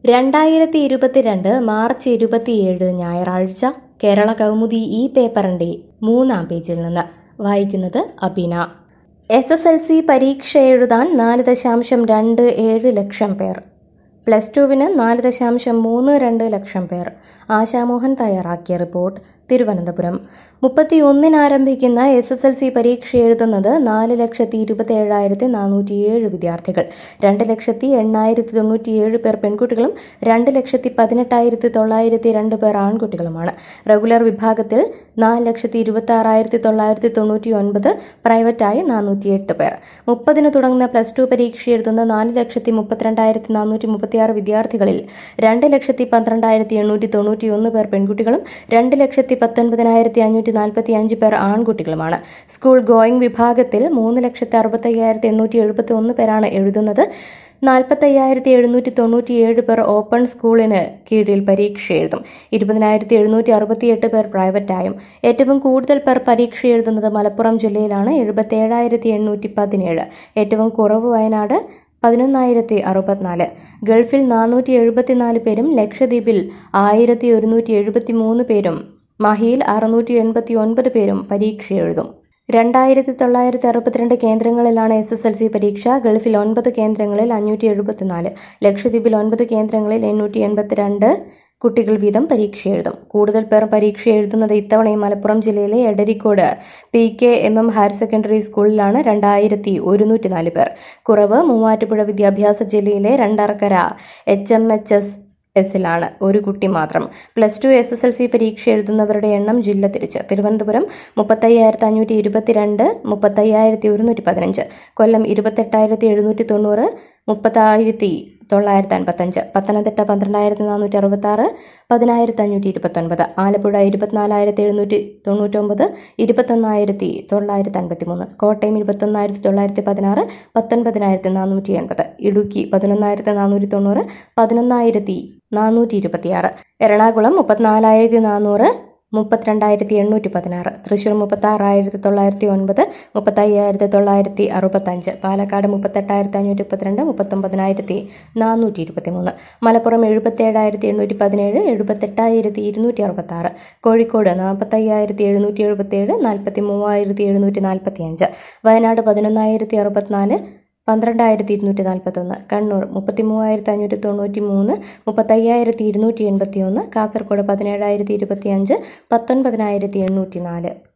രണ്ടായിരത്തി ഇരുപത്തിരണ്ട് മാർച്ച് ഇരുപത്തിയേഴ് ഞായറാഴ്ച കേരള കൗമുദി ഈ പേപ്പറിന്റെ മൂന്നാം പേജിൽ നിന്ന് വായിക്കുന്നത് Abina S S L C പരീക്ഷ എഴുതാൻ നാല് ദശാംശം രണ്ട് ഏഴ് ലക്ഷം പേർ പ്ലസ് ടുവിന് നാല് ദശാംശം മൂന്ന് രണ്ട് ലക്ഷം പേർ ആശാമോഹൻ തയ്യാറാക്കിയ റിപ്പോർട്ട് തിരുവനന്തപുരം മുപ്പത്തി ഒന്നിന് ആരംഭിക്കുന്ന എസ് എസ് എൽ സി പരീക്ഷ എഴുതുന്നത് നാല് ലക്ഷത്തി ഇരുപത്തി ഏഴായിരത്തി നാനൂറ്റിയേഴ് വിദ്യാർത്ഥികൾ രണ്ട് ലക്ഷത്തി എണ്ണായിരത്തി തൊണ്ണൂറ്റിയേഴ് പേർ പെൺകുട്ടികളും രണ്ട് ലക്ഷത്തി പതിനെട്ടായിരത്തി തൊള്ളായിരത്തി രണ്ട് പേർ ആൺകുട്ടികളുമാണ് റെഗുലർ വിഭാഗത്തിൽ നാല് ലക്ഷത്തി ഇരുപത്തി ആറായിരത്തി തൊള്ളായിരത്തി തൊണ്ണൂറ്റി ഒൻപത് പ്രൈവറ്റായി നാനൂറ്റിയെട്ട് പേർ മുപ്പതിന് തുടങ്ങുന്ന പ്ലസ് ടു പരീക്ഷ എഴുതുന്ന നാല് ലക്ഷത്തി മുപ്പത്തിരണ്ടായിരത്തി നാനൂറ്റി മുപ്പത്തിയാറ് വിദ്യാർത്ഥികളിൽ രണ്ട് ലക്ഷത്തി പന്ത്രണ്ടായിരത്തി എണ്ണൂറ്റി തൊണ്ണൂറ്റി ഒന്ന് പേർ പെൺകുട്ടികളും രണ്ട് ലക്ഷത്തി പത്തൊൻപതിനായിരത്തി അഞ്ഞൂറ്റി നാൽപ്പത്തി അഞ്ച് പേർ ആൺകുട്ടികളുമാണ് സ്കൂൾ ഗോയിങ് വിഭാഗത്തിൽ മൂന്ന് ലക്ഷത്തി അറുപത്തയ്യായിരത്തി എണ്ണൂറ്റി എഴുപത്തി ഒന്ന് പേരാണ് എഴുതുന്നത് നാൽപ്പത്തയ്യായിരത്തി എഴുന്നൂറ്റി തൊണ്ണൂറ്റിയേഴ് പേർ ഓപ്പൺ സ്കൂളിന് കീഴിൽ പരീക്ഷ എഴുതും ഇരുപതിനായിരത്തി എഴുന്നൂറ്റി അറുപത്തിയെട്ട് പേർ പ്രൈവറ്റായും ഏറ്റവും കൂടുതൽ പേർ പരീക്ഷ എഴുതുന്നത് മലപ്പുറം ജില്ലയിലാണ് എഴുപത്തേഴായിരത്തി എണ്ണൂറ്റി പതിനേഴ് ഏറ്റവും കുറവ് വയനാട് പതിനൊന്നായിരത്തി അറുപത്തിനാല് ഗൾഫിൽ നാനൂറ്റി എഴുപത്തിനാല് പേരും ലക്ഷദ്വീപിൽ ആയിരത്തി ഒരുന്നൂറ്റി എഴുപത്തി മൂന്ന് പേരും മഹിയിൽ അറുന്നൂറ്റി എൺപത്തി ഒൻപത് പേരും പരീക്ഷ എഴുതും രണ്ടായിരത്തി തൊള്ളായിരത്തി അറുപത്തിരണ്ട് കേന്ദ്രങ്ങളിലാണ് എസ് എസ് എൽ സി പരീക്ഷ ഗൾഫിൽ ഒൻപത് കേന്ദ്രങ്ങളിൽ അഞ്ഞൂറ്റി എഴുപത്തിനാല് ലക്ഷദ്വീപിൽ ഒൻപത് കേന്ദ്രങ്ങളിൽ എണ്ണൂറ്റി എൺപത്തിരണ്ട് കുട്ടികൾ വീതം പരീക്ഷ എഴുതും കൂടുതൽ പേർ പരീക്ഷ എഴുതുന്നത് ഇത്തവണയും മലപ്പുറം ജില്ലയിലെ Edarikode P K M M higher secondary സ്കൂളിലാണ് രണ്ടായിരത്തി ഒരുന്നൂറ്റി നാല് പേർ കുറവ് മൂവാറ്റുപുഴ വിദ്യാഭ്യാസ ജില്ലയിലെ Randarakkara H M H S എസിലാണ് ഒരു കുട്ടി മാത്രം plus two S S L C പരീക്ഷ എഴുതുന്നവരുടെ എണ്ണം ജില്ല തിരിച്ച് തിരുവനന്തപുരം മുപ്പത്തയ്യായിരത്തി അഞ്ഞൂറ്റി ഇരുപത്തിരണ്ട് മുപ്പത്തയ്യായിരത്തി ഒരുന്നൂറ്റി പതിനഞ്ച് കൊല്ലം ഇരുപത്തെട്ടായിരത്തി എഴുന്നൂറ്റി തൊണ്ണൂറ് മുപ്പത്തായിരത്തി തൊള്ളായിരത്തി അൻപത്തഞ്ച് പത്തനംതിട്ട പന്ത്രണ്ടായിരത്തി നാനൂറ്റി അറുപത്തി ആറ് പതിനായിരത്തി അഞ്ഞൂറ്റി ഇരുപത്തൊൻപത് ആലപ്പുഴ ഇരുപത്തിനാലായിരത്തി എഴുന്നൂറ്റി തൊണ്ണൂറ്റൊമ്പത് ഇരുപത്തൊന്നായിരത്തി തൊള്ളായിരത്തി അൻപത്തി മൂന്ന് കോട്ടയം ഇരുപത്തൊന്നായിരത്തി തൊള്ളായിരത്തി പതിനാറ് പത്തൊൻപതിനായിരത്തി നാനൂറ്റി എൺപത് ഇടുക്കി പതിനൊന്നായിരത്തി നാനൂറ്റി തൊണ്ണൂറ് പതിനൊന്നായിരത്തി നാനൂറ്റി ഇരുപത്തിയാറ് എറണാകുളം മുപ്പത്തിനാലായിരത്തി നാനൂറ് മുപ്പത്തിരണ്ടായിരത്തി എണ്ണൂറ്റി പതിനാറ് തൃശ്ശൂർ മുപ്പത്താറായിരത്തി തൊള്ളായിരത്തി ഒൻപത് മുപ്പത്തയ്യായിരത്തി തൊള്ളായിരത്തി അറുപത്തഞ്ച് പാലക്കാട് മുപ്പത്തെട്ടായിരത്തി അഞ്ഞൂറ്റി മുപ്പത്തിരണ്ട് മുപ്പത്തൊമ്പതിനായിരത്തി നാനൂറ്റി ഇരുപത്തി മൂന്ന് മലപ്പുറം എഴുപത്തേഴായിരത്തി എണ്ണൂറ്റി പതിനേഴ് എഴുപത്തെട്ടായിരത്തി ഇരുന്നൂറ്റി അറുപത്തി ആറ് കോഴിക്കോട് നാൽപ്പത്തയ്യായിരത്തി എഴുന്നൂറ്റി എഴുപത്തേഴ് നാൽപ്പത്തി മൂവായിരത്തി എഴുന്നൂറ്റി നാൽപ്പത്തി അഞ്ച് വയനാട് പതിനൊന്നായിരത്തി അറുപത്തിനാല് പന്ത്രണ്ടായിരത്തി ഇരുന്നൂറ്റി നാൽപ്പത്തൊന്ന് കണ്ണൂർ മുപ്പത്തി മൂവായിരത്തി അഞ്ഞൂറ്റി തൊണ്ണൂറ്റി മൂന്ന് മുപ്പത്തയ്യായിരത്തി ഇരുന്നൂറ്റി എൺപത്തി ഒന്ന് കാസർഗോഡ് പതിനേഴായിരത്തി ഇരുപത്തി അഞ്ച് പത്തൊൻപതിനായിരത്തി എണ്ണൂറ്റി നാല്